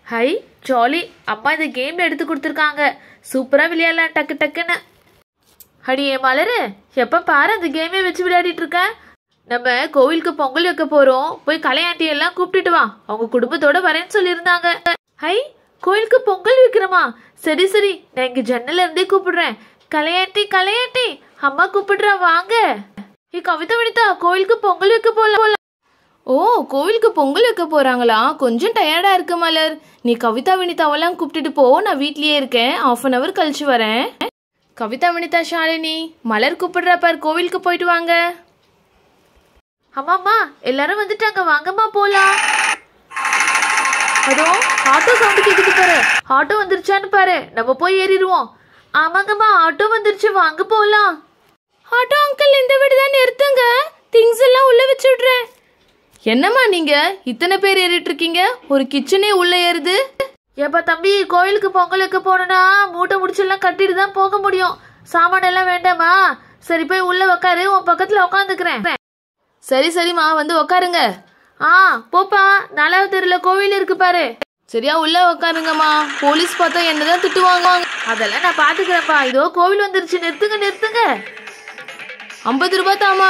Hi jolly அம்மா இந்த game எடுத்து கொடுத்துருக்காங்க சூப்பரா விளையாடலாம் டக்கு டக்குன்னு அடியே மலரு எப்ப பாரு அந்த கேமே வச்சு விளையாடிட்டு இருக்க நம்ம கோவிலுக்கு பொங்கல் வைக்க போறோம் போய் கலையாண்டி எல்லாம் கூப்பிட்டுட்டு வா அவங்க குடும்பத்தோட வரேன்னு சொல்லியிருந்தாங்க ஹை கோயிலுக்கு பொங்கல் வைக்கிறோமா சரி சரி நான் இங்க ஜன்னல்ல இருந்தே கூப்பிடுறேன் கலையாண்டி கலையாண்டி அம்மா கூப்பிடுறா வாங்க ஏ கவிதா வினிதா கோயிலுக்கு பொங்கல் வைக்க போலாம் ஓ கோவிலுக்கு பொங்கல் வைக்க போறாங்களா கொஞ்சம் டயர்டா இருக்கு மலர் நீ கவிதா வினிதாவெல்லாம் கூப்பிட்டுட்டு போ நான் வீட்லயே இருக்கேன் ஆஃப் அன் அவர் கழிச்சு வரேன் கவிதா வினிதா ஷாலினி மலர் கூப்பிடுறா பார் கோவிலுக்கு போயிட்டு வாங்க அம்மாம்மா எல்லாரும் வந்துட்டாங்க வாங்கம்மா போலாம் அதோ ஆட்டோ சவுண்ட் கேக்குது பாரு ஆட்டோ வந்துருச்சான்னு பாரு நம்ம போய் ஏறிடுவோம் ஆமாங்கம்மா ஆட்டோ வந்துருச்சு வாங்க போலாம் ஆட்டோ அங்கிள் இந்த வீடு தான் நிறுத்துங்க திங்ஸ் எல்லாம் உள்ள வச்சு விடுறேன் என்னம்மா நீங்க இத்தனை பேர் ஏறிட்டு இருக்கீங்க ஒரு கிச்சனே உள்ள ஏறுது ஏப்பா தம்பி கோயிலுக்கு பொங்கல் வைக்க போனோம்னா மூட்டை முடிச்செல்லாம் கட்டிட்டு தான் போக முடியும் சாமான் எல்லாம் வேண்டாமா சரி போய் உள்ள உக்காரு உன் பக்கத்துல உக்காந்துக்கிறேன் சரி சரிம்மா வந்து உக்காருங்க ஆ போப்பா நாலாவது தெருல கோவில் இருக்கு பாரு சரியா உள்ள உக்காருங்கம்மா போலீஸ் பார்த்தா என்னதான் திட்டுவாங்க அதெல்லாம் நான் பாத்துக்கிறேன்ப்பா இதோ கோவில் வந்துருச்சு நிறுத்துங்க நிறுத்துங்க ஐம்பது ரூபாய் தாமா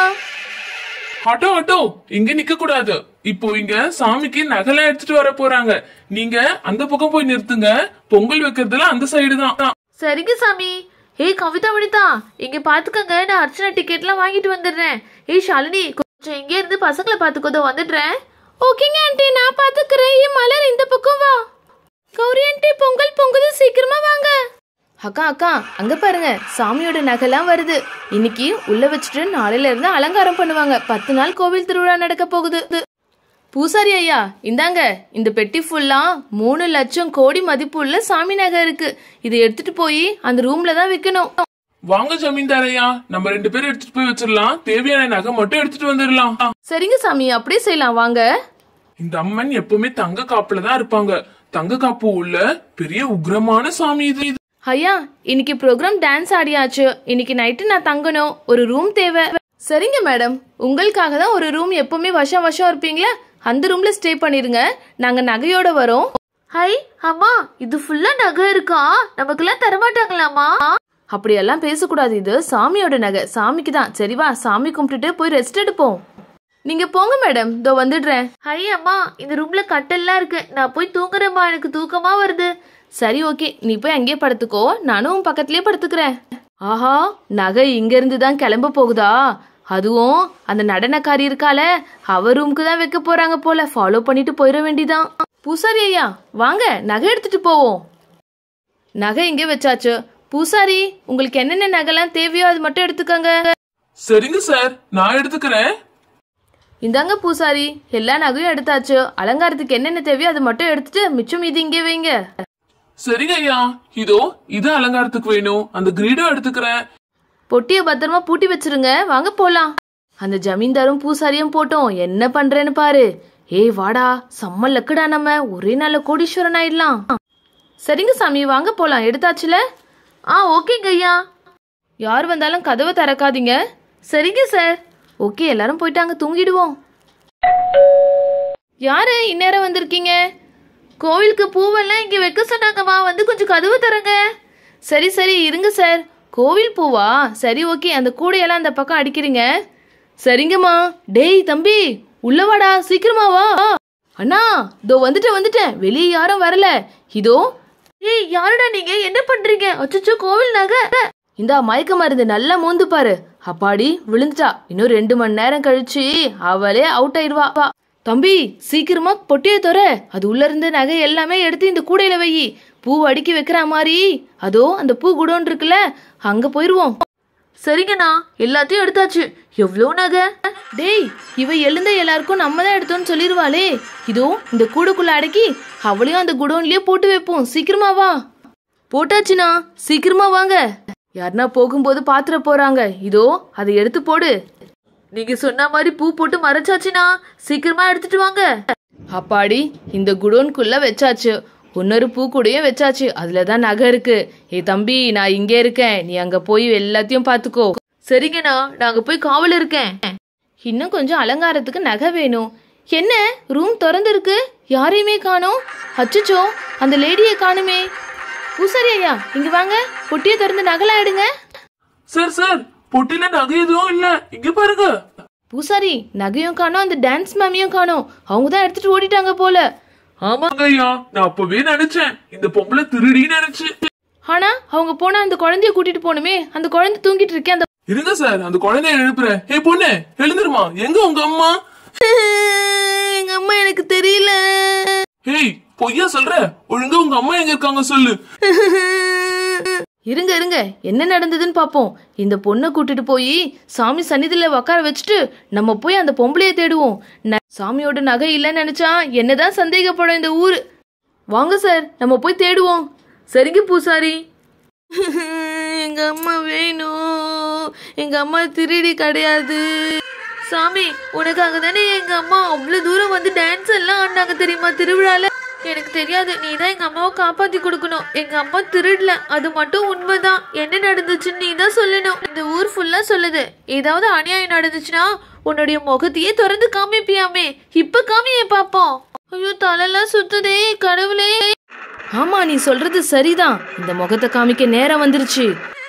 ஆட்டோ ஆட்டோ இங்க நிக்க கூடாது இப்போ இங்க சாமிக்கு நகலை எடுத்துட்டு வர போறாங்க நீங்க அந்த பக்கம் போய் நிறுத்துங்க பொங்கல் வைக்கிறதுல அந்த சைடு தான் சரிங்க சாமி ஏய் கவிதா வனிதா இங்க பாத்துக்கங்க நான் அர்ச்சனா டிக்கெட்லாம் வாங்கிட்டு வந்துடுறேன் ஏய் ஷாலினி கொஞ்சம் இங்கே இருந்து பசங்களை பாத்துக்கோதோ வந்துடுறேன் ஓகேங்க ஆண்டி நான் பாத்துக்கிறேன் ஏன் மலர் இந்த பக்கம் வா கௌரி ஆண்டி பொங்கல் பொங்குது சீக்கிரமா வாங்க அக்கா அக்கா அங்க பாருங்க சாமியோட நகைலாம் வருது இன்னைக்கு உள்ள வச்சுட்டு நாளையில இருந்து அலங்காரம் பண்ணுவாங்க பத்து நாள் கோவில் திருவிழா நடக்க போகுது பூசாரி ஐயா இந்தாங்க இந்த பெட்டி ஃபுல்லா மூணு லட்சம் கோடி மதிப்பு உள்ள சாமி நகை இருக்கு இதை எடுத்துட்டு போய் அந்த ரூம்ல தான் வைக்கணும் வாங்க ஜமீன்தாரையா நம்ம ரெண்டு பேரும் எடுத்துட்டு போய் வச்சிடலாம் தேவையான நகை மட்டும் எடுத்துட்டு வந்துடலாம் சரிங்க சாமி அப்படியே செய்யலாம் வாங்க இந்த அம்மன் எப்பவுமே தங்க காப்புல தான் இருப்பாங்க தங்க காப்பு உள்ள பெரிய உக்ரமான சாமி இது இது. ஐயா இன்னைக்கு ப்ரோக்ராம் டான்ஸ் ஆடியாச்சு இன்னைக்கு நைட்டு நான் தங்கணும் ஒரு ரூம் தேவை சரிங்க மேடம் உங்களுக்காக தான் ஒரு ரூம் எப்பவுமே வருஷம் வருஷம் இருப்பீங்களா அந்த ரூம்ல ஸ்டே பண்ணிருங்க நாங்க நகையோட வரோம் ஹை அம்மா இது ஃபுல்லா நகை இருக்கா நமக்கெல்லாம் தரமாட்டாங்களாமா அப்படியெல்லாம் பேசக்கூடாது இது சாமியோட நகை சாமிக்கு தான் சரி வா சாமி கும்பிட்டுட்டு போய் ரெஸ்ட் எடுப்போம் நீங்க போங்க மேடம் இதோ வந்துடுறேன் ஹை அம்மா இந்த ரூம்ல கட்டெல்லாம் இருக்கு நான் போய் தூங்குறேம்மா எனக்கு தூக்கமா வருது சரி ஓகே நீ போய் அங்கேயே படுத்துக்கோ நானும் உன் பக்கத்துலயே படுத்துக்கிறேன் ஆஹா நகை இங்க இருந்து தான் கிளம்ப போகுதா அதுவும் அந்த நடனக்காரி இருக்கால அவ ரூமுக்கு தான் வைக்க போறாங்க போல ஃபாலோ பண்ணிட்டு போயிட வேண்டிதான் பூசாரி ஐயா வாங்க நகை எடுத்துட்டு போவோம் நகை இங்கே வச்சாச்சு பூசாரி உங்களுக்கு என்னென்ன நகைலாம் தேவையோ அது மட்டும் எடுத்துக்கோங்க சரிங்க சார் நான் எடுத்துக்கிறேன் இந்தாங்க பூசாரி எல்லா நகையும் எடுத்தாச்சு அலங்காரத்துக்கு என்னென்ன தேவையோ அது மட்டும் எடுத்துட்டு மிச்சம் இது இங்கே வைங்க சரிங்க ஐயா இதோ இது அலங்காரத்துக்கு வேணும் அந்த கிரீடம் எடுத்துக்கிறேன் பொட்டிய பத்திரமா பூட்டி வச்சிருங்க வாங்க போலாம் அந்த ஜமீன்தாரும் பூசாரியும் போட்டோம் என்ன பண்றேன்னு பாரு ஏய் வாடா செம்ம லக்குடா நம்ம ஒரே நாள்ல கோடீஸ்வரன் ஆயிடலாம் சரிங்க சாமி வாங்க போலாம் எடுத்தாச்சுல ஆ ஓகேங்க ஐயா யார் வந்தாலும் கதவை திறக்காதீங்க சரிங்க சார் ஓகே எல்லாரும் போயிட்டாங்க தூங்கிடுவோம் யாரு இந்நேரம் வந்திருக்கீங்க கோவிலுக்கு பூவெல்லாம் இங்க வைக்க சொன்னாங்கம்மா வந்து கொஞ்சம் கதவு தரங்க சரி சரி இருங்க சார் கோவில் பூவா சரி ஓகே அந்த கூடையெல்லாம் அந்த பக்கம் அடிக்கிறீங்க சரிங்கம்மா டேய் தம்பி உள்ள வாடா சீக்கிரமா வா அண்ணா இதோ வந்துட்டேன் வந்துட்டேன் வெளியே யாரும் வரல இதோ ஏய் யாருடா நீங்க என்ன பண்றீங்க அச்சச்சோ கோவில் நகை இந்த மயக்க மருந்து நல்லா மோந்து பாரு அப்பாடி விழுந்துட்டா இன்னும் ரெண்டு மணி நேரம் கழிச்சு அவளே அவுட் ஆயிடுவா வா. தம்பி சீக்கிரமா பொட்டியை தர அது உள்ள இருந்த நகை எல்லாமே எடுத்து இந்த கூடையில வை பூ அடுக்கி வைக்கிற மாதிரி அதோ அந்த பூ குடோன் இருக்குல்ல அங்க போயிருவோம் சரிங்கண்ணா எல்லாத்தையும் எடுத்தாச்சு எவ்வளோ நகை டேய் இவ எழுந்த எல்லாருக்கும் நம்ம தான் எடுத்தோம்னு சொல்லிடுவாளே இதோ இந்த கூடைக்குள்ள அடக்கி அவளையும் அந்த குடோன்லயே போட்டு வைப்போம் சீக்கிரமா வா போட்டாச்சுண்ணா சீக்கிரமா வாங்க யாருன்னா போகும்போது பாத்திர போறாங்க இதோ அதை எடுத்து போடு நீங்க சொன்ன மாதிரி பூ போட்டு மறைச்சாச்சுண்ணா சீக்கிரமா எடுத்துட்டு வாங்க அப்பாடி இந்த குடோன்குள்ள வச்சாச்சு இன்னொரு பூக்கூடையும் வச்சாச்சு அதுல தான் நகை இருக்கு ஏய் தம்பி நான் இங்கே இருக்கேன் நீ அங்க போய் எல்லாத்தையும் பாத்துக்கோ சரிங்கண்ணா நாங்க போய் காவல் இருக்கேன் இன்னும் கொஞ்சம் அலங்காரத்துக்கு நகை வேணும் என்ன ரூம் திறந்து இருக்கு யாரையுமே காணோம் அச்சச்சோ அந்த லேடியை காணுமே பூசாரி ஐயா இங்க வாங்க பொட்டியை திறந்து நகலா எடுங்க சார் சார் பொட்டில நகை எதுவும் இல்ல இங்க பாருங்க பூசாரி நகையும் காணோம் அந்த டான்ஸ் மேமையும் காணோம் அவங்க தான் எடுத்துட்டு ஓடிட்டாங்க போல ஆமாங்க ஐயா நான் அப்பவே நினைச்சேன் இந்த பொம்பளை திருடி நினைச்சு ஆனா அவங்க போனா அந்த குழந்தைய கூட்டிட்டு போகணுமே அந்த குழந்தை தூங்கிட்டு இருக்கேன் அந்த இருங்க சார் அந்த குழந்தைய எழுப்புறேன் ஏ பொண்ணு எழுந்துருமா எங்க உங்க அம்மா எங்க அம்மா எனக்கு தெரியல ஹேய் பொய்யா சொல்ற ஒழுங்கா உங்க அம்மா எங்க இருக்காங்க சொல்லு இருங்க இருங்க என்ன நடந்ததுன்னு பாப்போம் இந்த பொண்ணை கூட்டிட்டு போய் சாமி சந்நிதியில உட்கார வச்சுட்டு நம்ம போய் அந்த பொம்பளைய தேடுவோம் ந- சாமியோட நகை இல்லைன்னு நினைச்சா என்னதான் சந்தேகப்படும் இந்த ஊரு வாங்க சார் நம்ம போய் தேடுவோம் சரிங்க பூசாரி எங்க அம்மா வேணும் எங்க அம்மா திருடி கிடையாது சாமி உனக்காக தானே எங்க அம்மா அவ்வளவு தூரம் வந்து டான்ஸ் எல்லாம் ஆடினாங்க தெரியுமா திருவிழால எனக்கு தெரியாது நீ தான் எங்க அம்மாவை காப்பாத்தி கொடுக்கணும் எங்க அம்மா திருடல அது மட்டும் உண்மைதான் என்ன நடந்துச்சுன்னு நீ தான் சொல்லணும் இந்த ஊர் ஃபுல்லா சொல்லுது ஏதாவது அநியாயம் நடந்துச்சுன்னா உன்னுடைய முகத்தையே திறந்து காமிப்பியாமே இப்ப காமியே பாப்போம் ஐயோ தலைலாம் சுத்துதே கடவுளே ஆமா நீ சொல்றது சரிதான் இந்த முகத்தை காமிக்க நேரம் வந்துருச்சு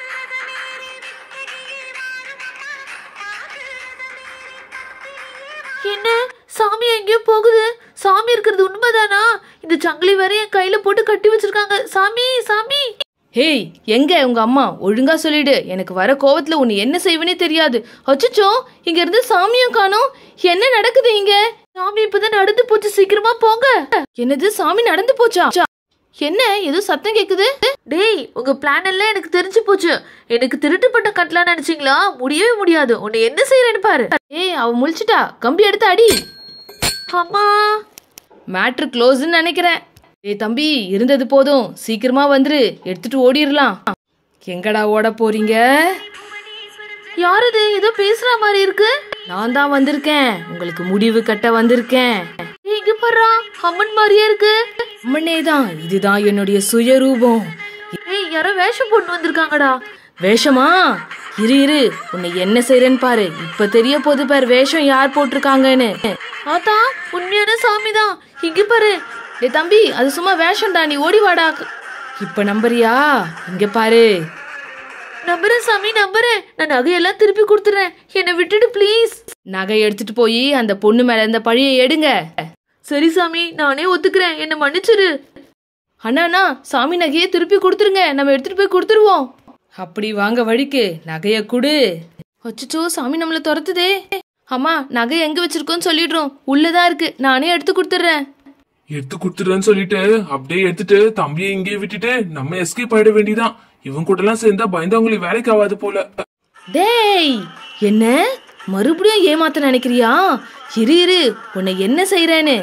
என்ன சாமி எங்கேயோ போகுது சாமி இருக்கிறது உண்மைதானா இந்த சங்கிலி வேற என் கையில போட்டு கட்டி வச்சிருக்காங்க சாமி சாமி ஹேய் எங்க உங்க அம்மா ஒழுங்கா சொல்லிடு எனக்கு வர கோவத்துல உன்னை என்ன செய்வனே தெரியாது அச்சச்சோ இங்க இருந்து சாமியும் காணோம் என்ன நடக்குது இங்க சாமி இப்பதான் நடந்து போச்சு சீக்கிரமா போங்க என்னது சாமி நடந்து போச்சா என்ன ஏதோ சத்தம் கேக்குது டேய் உங்க பிளான் எல்லாம் எனக்கு தெரிஞ்சு போச்சு எனக்கு திருட்டுப்பட்ட கட்டலாம் நினைச்சீங்களா முடியவே முடியாது உன்னை என்ன செய்யறேன்னு பாரு ஏய் அவ முழிச்சிட்டா கம்பி எடுத்து அடி அம்மா மேட்ரு க்ளோஸ்ன்னு நினைக்கிறேன் ஏய் தம்பி இருந்தது போதும் சீக்கிரமா வந்துரு எடுத்துட்டு ஓடிரலாம் எங்கடா ஓட போறீங்க யார் இது ஏதோ பேசுற மாதிரி இருக்கு நான் தான் வந்திருக்கேன் உங்களுக்கு முடிவு கட்ட வந்திருக்கேன் ஏய், இங்க பாருடா அம்மன் மாதிரியே இருக்கு அம்மனே தான் இதுதான் என்னுடைய சுயரூபம் ஏய் யாரோ வேஷம் போட்டு வந்திருக்காங்கடா வேஷமா இரு இரு உன்னை என்ன செய்றேன்னு பாரு இப்ப தெரிய போது பாரு வேஷம் யார் போட்டிருக்காங்கன்னு ஆத்தா உண்மையான சாமி தான் இங்க பாரு டேய் தம்பி அது சும்மா வேஷம்டா நீ ஓடி வாடா இப்ப நம்புறியா இங்க பாரு நம்புறேன் சாமி நம்புறேன் நான் நகையெல்லாம் திருப்பி கொடுத்துறேன் என்னை விட்டுடு ப்ளீஸ் நகை எடுத்துட்டு போய் அந்த பொண்ணு மேல இருந்த பழியை எடுங்க சரி சாமி நானே ஒத்துக்கிறேன் என்னை மன்னிச்சிரு அண்ணா சாமி நகையை திருப்பி கொடுத்துருங்க நம்ம எடுத்துட்டு போய் கொடுத்துருவோம் அப்படி வாங்க வழிக்கு நகைய குடு அச்சச்சோ சாமி நம்மள துரத்துதே அம்மா நகை எங்க வச்சிருக்கோன்னு சொல்லிடுறோம் உள்ளதா இருக்கு நானே எடுத்து கொடுத்துட்றேன் எடுத்து கொடுத்துறேன்னு சொல்லிட்டு அப்படியே எடுத்துட்டு தம்பியை இங்கே விட்டுட்டு நம்ம எஸ்கேப் ஆயிட வேண்டியதான் இவன் கூட எல்லாம் சேர்ந்தா பயந்தவங்களுக்கு வேலைக்கு ஆகாது போல டேய் என்ன மறுபடியும் ஏமாத்த நினைக்கிறியா இரு இரு உன்னை என்ன செய்றேன்னு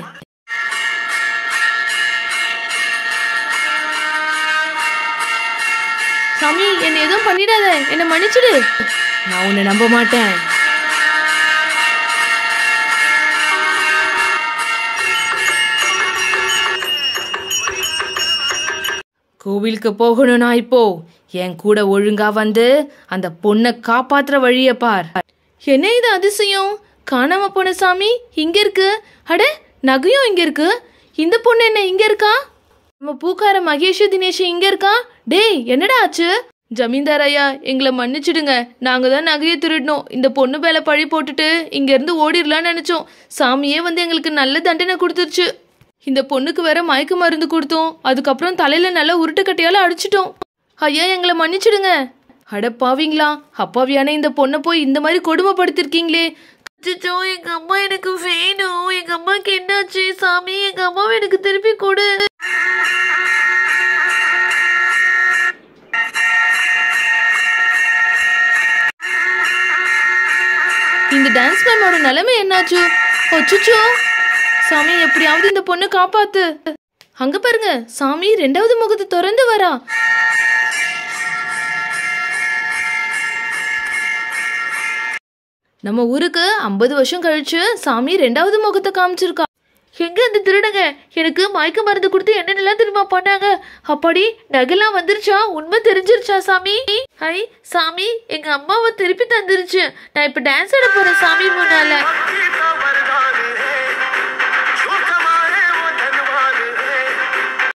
சாமி என்னை எதுவும் பண்ணிடாத என்னை மன்னிச்சிடு நான் உன்னை நம்ப மாட்டேன் கோவிலுக்கு போகணும் நான் இப்போ என் கூட ஒழுங்கா வந்து அந்த பொண்ணை காப்பாத்துற வழிய பார் என்ன இது அதிசயம் காணாம போன சாமி இங்க இருக்கு அட நகையும் இங்க இருக்கு இந்த பொண்ணு என்ன இங்க இருக்கா நம்ம பூக்கார மகேஷ் தினேஷ் இங்க இருக்கா டேய் என்னடா ஆச்சு ஜமீன்தார் ஐயா எங்களை மன்னிச்சிடுங்க நாங்க தான் நகையை திருடினோம் இந்த பொண்ணு மேல பழி போட்டுட்டு இங்க இருந்து ஓடிடலாம்னு நினைச்சோம் சாமியே வந்து எங்களுக்கு நல்ல தண்டனை கொடுத்துருச்சு இந்த பொண்ணுக்கு வேற மயக்க மருந்து கொடுத்தோம் அதுக்கப்புறம் தலையில நல்லா உருட்டுக்கட்டையால அடிச்சிட்டோம் ஐயா எங்களை மன்னிச்சிடுங்க அட பாவீங்களா அப்பாவியான இந்த பொண்ணை போய் இந்த மாதிரி கொடுமைப்படுத்திருக்கீங்களே அச்சச்சோ எங்க அம்மா எனக்கு வேணும் எங்க அம்மாக்கு என்னாச்சு சாமி எங்க அம்மாவை எனக்கு திருப்பி கொடு இந்த டான்ஸ் மேமோட நிலைமை என்னாச்சு அச்சச்சோ சாமி எப்படியாவது இந்த பொண்ணை காப்பாத்து அங்க பாருங்க சாமி ரெண்டாவது முகத்தை திறந்து வரா நம்ம ஊருக்கு ஐம்பது வருஷம் கழிச்சு சாமி ரெண்டாவது முகத்தை காமிச்சிருக்கா எங்க அந்த திருடங்க எனக்கு மயக்க மருந்து கொடுத்து என்னென்னலாம் தெரியுமா பண்ணாங்க அப்பாடி நகைலாம் வந்துருச்சா உண்மை தெரிஞ்சிருச்சா சாமி ஹை சாமி எங்க அம்மாவை திருப்பி தந்துருச்சு நான் இப்ப டான்ஸ் ஆட போறேன் சாமி முன்னால